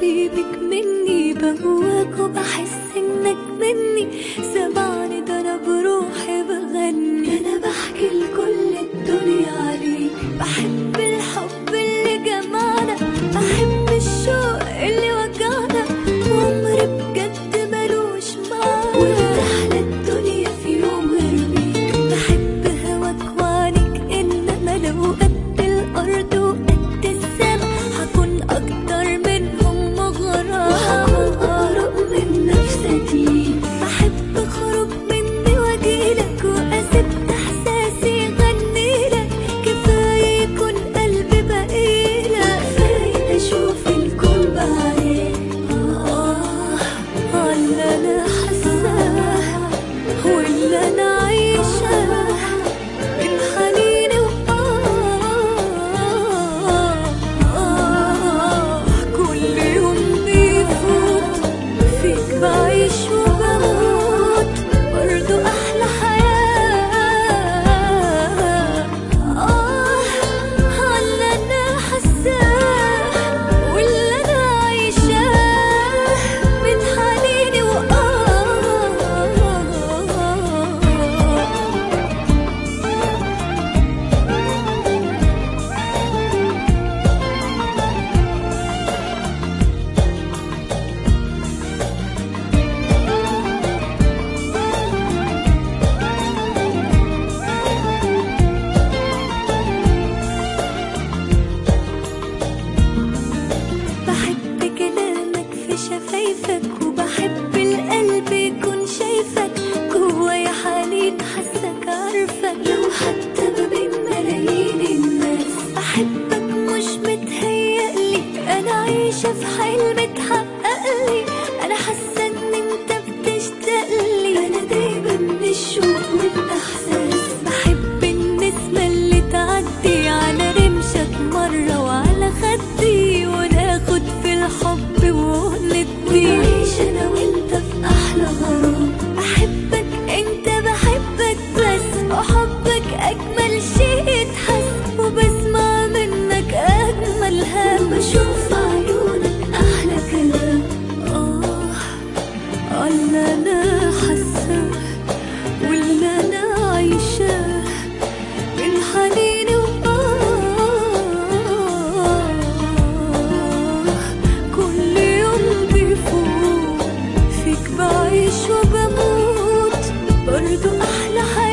حبيبك مني بهواك وبحس انك مني سمعني ده انا بروحي بغني انا بحكي لكل الدنيا عليك بحب الحب اللي جمعنا بحب الشوق اللي وجعنا وعمري بجد ملوش معنى وتحلى الدنيا في يوم غير بيك بحب هواك وعنيك انما لو قد الارض وقد السما هكون اكتر منهم مغرى وهكون اقرب من نفسي بحب اخرج مني واجيلك واسيب احساسي يغنيلك كفايه يكون قلبي بقيلك كفايه اشوف الكون بعينيك آه على اللي انا حاساه واللي انا عايشاه من حنيني وآه كل يوم بيفوت فيك بعيش وبموت برضو أحلى حياة آه على أنا حاساه واللي أنا عايشاه من حنيني وآه بحب كلامك في شفايفك وبحب القلب يكون شايفك جوايا حنين حاسك عارفك لو حتى ما بين ملايين الناس بحبك مش متهيألي انا عايشة في حلم اتحققلي انا حاسة ان انت بتشتاقلي انا دايما من الشوق والاحساس بحب النسمة اللي تعدي على رمشك مرة وعلى خدي وناخد في الحب وندي ونعيش انا وانت في احلى غرام بحبك انت بحبك بس وحبك اجمل شيء يتحس وبسمع منك اجمل هم بشوف في عيونك احلى كلام اه اللي انا حاساه واللي انا عايشاه من حنيني وآه كل يوم بيفوت فيك بعيش وبموت برضو أحلى حياة